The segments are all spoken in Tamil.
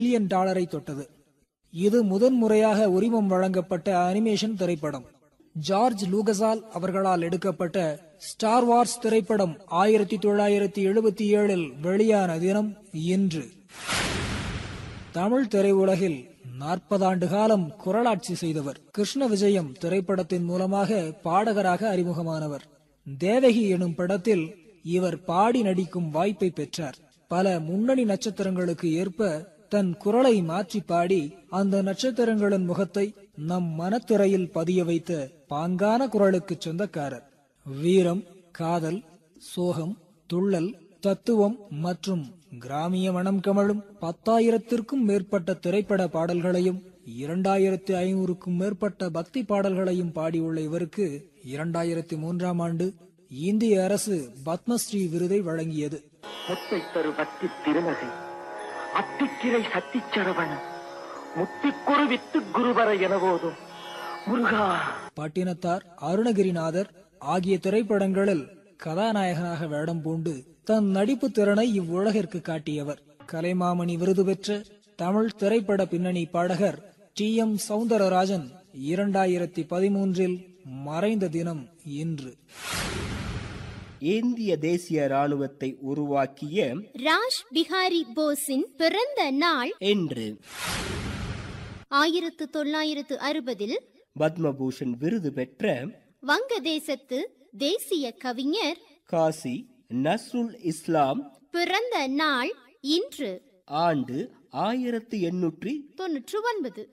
மில்லியன் டாலரை தொட்டது இது முதன்முறையாக உரிமம் வழங்கப்பட்ட அனிமேஷன் திரைப்படம் ஜார்ஜ் லூகசால் அவர்களால் எடுக்கப்பட்ட ஸ்டார் வார்ஸ் திரைப்படம் ஆயிரத்தி தொள்ளாயிரத்தி எழுபத்தி ஏழில் வெளியான தினம் இன்று தமிழ் திரையுலகில் நாற்பது ஆண்டு காலம் குரலாட்சி செய்தவர் கிருஷ்ண விஜயம் திரைப்படத்தின் மூலமாக பாடகராக அறிமுகமானவர் தேவகி எனும் படத்தில் இவர் பாடி நடிக்கும் வாய்ப்பை பெற்றார் பல முன்னணி நட்சத்திரங்களுக்கு ஏற்ப தன் குரலை மாற்றி பாடி அந்த நட்சத்திரங்களின் முகத்தை நம் மனத்திரையில் பதிய வைத்த பாங்கான குரலுக்கு சொந்தக்காரர் வீரம் காதல் சோகம் துள்ளல் தத்துவம் மற்றும் கிராமிய மனம் கமழும் பத்தாயிரத்திற்கும் மேற்பட்ட திரைப்பட பாடல்களையும் இரண்டாயிரத்தி ஐநூறுக்கும் மேற்பட்ட பக்தி பாடல்களையும் பாடியுள்ள இவருக்கு இரண்டாயிரத்தி மூன்றாம் ஆண்டு இந்திய அரசு பத்மஸ்ரீ விருதை வழங்கியது முத்தை தரு பக்தி திருநகை அத்திக்கிரை சத்திச்சரவண முத்திக்குரு வித்து குருவர எனவோதும் முருகா பட்டினத்தார் அருணகிரிநாதர் ஆகிய திரைப்படங்களில் கதாநாயகனாக வேடம் பூண்டு தன் நடிப்பு திறனை இவ்வுலகிற்கு காட்டியவர் கலைமாமணி விருது பெற்ற தமிழ் திரைப்பட பின்னணி பாடகர் டி எம் சவுந்தரராஜன் இரண்டாயிரத்தி பதிமூன்றில் மறைந்த தினம் இன்று இந்திய தேசிய ராணுவத்தை உருவாக்கிய ராஜ் பிஹாரி போஸின் பிறந்த நாள் என்று ஆயிரத்து தொள்ளாயிரத்து அறுபதில் பத்மபூஷன் விருது பெற்ற வங்கதேசத்து தேசிய கவிஞர் காசி நஸ்ருல் இஸ்லாம் பிறந்த நாள் இன்று ஆண்டு ஆயிரத்து எண்ணூற்றி தொன்னூற்று ஒன்பது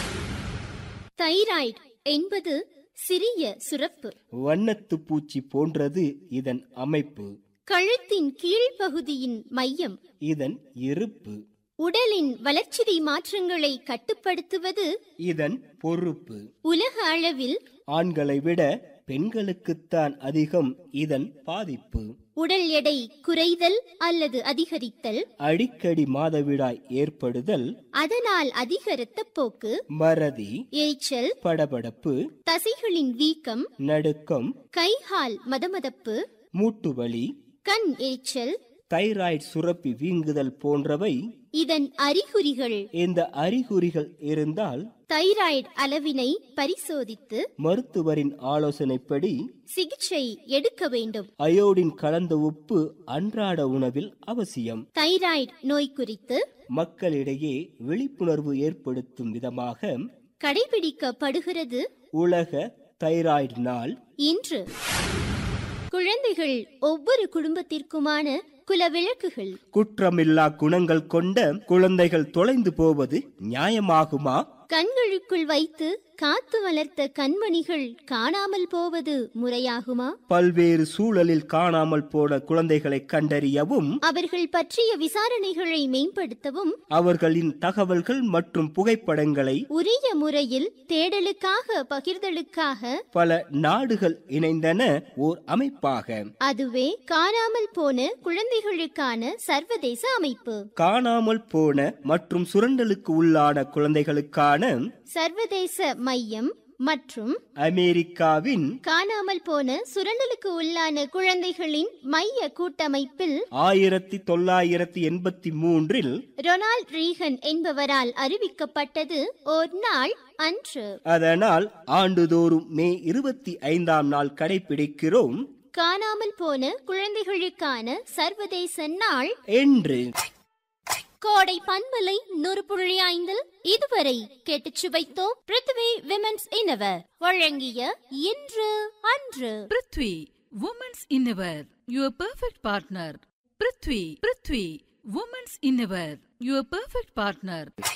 தைராய்டு என்பது சிறிய சுரப்பு வண்ணத்து பூச்சி போன்றது இதன் அமைப்பு கழுத்தின் கீழ்ப்பகுதியின் மையம் இதன் இருப்பு உடலின் வளர்ச்சிதை மாற்றங்களை கட்டுப்படுத்துவது இதன் பொறுப்பு உலக அளவில் ஆண்களை விட பெண்களுக்குத்தான் அதிகம் இதன் பாதிப்பு உடல் எடை குறைதல் அல்லது அதிகரித்தல் அடிக்கடி மாதவிடாய் ஏற்படுதல் அதனால் அதிக இரத்தப்போக்கு மறதி எரிச்சல் படபடப்பு தசைகளின் வீக்கம் நடுக்கம் கைகால் மதமதப்பு மூட்டுவலி கண் எரிச்சல் தைராய்டு சுரப்பி வீங்குதல் போன்றவை இதன் அறிகுறிகள் இந்த அறிகுறிகள் இருந்தால் தைராய்டு அளவினை பரிசோதித்து மருத்துவரின் ஆலோசனைப்படி சிகிச்சை எடுக்க வேண்டும் அயோடின் கலந்த உப்பு அன்றாட உணவில் அவசியம் தைராய்டு நோய் குறித்து மக்களிடையே விழிப்புணர்வு ஏற்படுத்தும் விதமாக கடைபிடிக்கப்படுகிறது உலக தைராய்டு நாள் இன்று குழந்தைகள் ஒவ்வொரு குடும்பத்திற்குமான குலவிளக்குகள் குற்றமில்லா குணங்கள் கொண்ட குழந்தைகள் தொலைந்து போவது நியாயமாகுமா கண்களுக்குள் வைத்து காத்து வளர்த்த கண்மணிகள் காணாமல் போவது முறையாகுமா பல்வேறு சூழலில் காணாமல் போன குழந்தைகளை கண்டறியவும் அவர்கள் பற்றிய விசாரணைகளை மேம்படுத்தவும் அவர்களின் தகவல்கள் மற்றும் புகைப்படங்களை உரிய முறையில் தேடலுக்காக பகிர்தலுக்காக பல நாடுகள் இணைந்தன ஓர் அமைப்பாக அதுவே காணாமல் போன குழந்தைகளுக்கான சர்வதேச அமைப்பு காணாமல் போன மற்றும் சுரண்டலுக்கு உள்ளான குழந்தைகளுக்கான சர்வதேச மையம் மற்றும் அமெரிக்காவின் காணாமல் போன சுரண்டலுக்கு உள்ளான குழந்தைகளின் மைய கூட்டமைப்பில் ஆயிரத்தி தொள்ளாயிரத்தி எண்பத்தி மூன்றில் ரொனால்ட் ரீகன் என்பவரால் அறிவிக்கப்பட்டது ஓர் நாள் அன்று அதனால் ஆண்டுதோறும் மே இருபத்தி ஐந்தாம் நாள் கடைபிடிக்கிறோம் காணாமல் போன குழந்தைகளுக்கான சர்வதேச நாள் என்று கோடை பண்பலை நூறு புள்ளி ஐந்தில் இதுவரை கேட்டுச் சுவைத்தோம் பிருத்வி விமென்ஸ் இன்னவர் வழங்கிய இன்று அன்று prithvi women's innerwear your perfect partner prithvi prithvi women's innerwear your perfect partner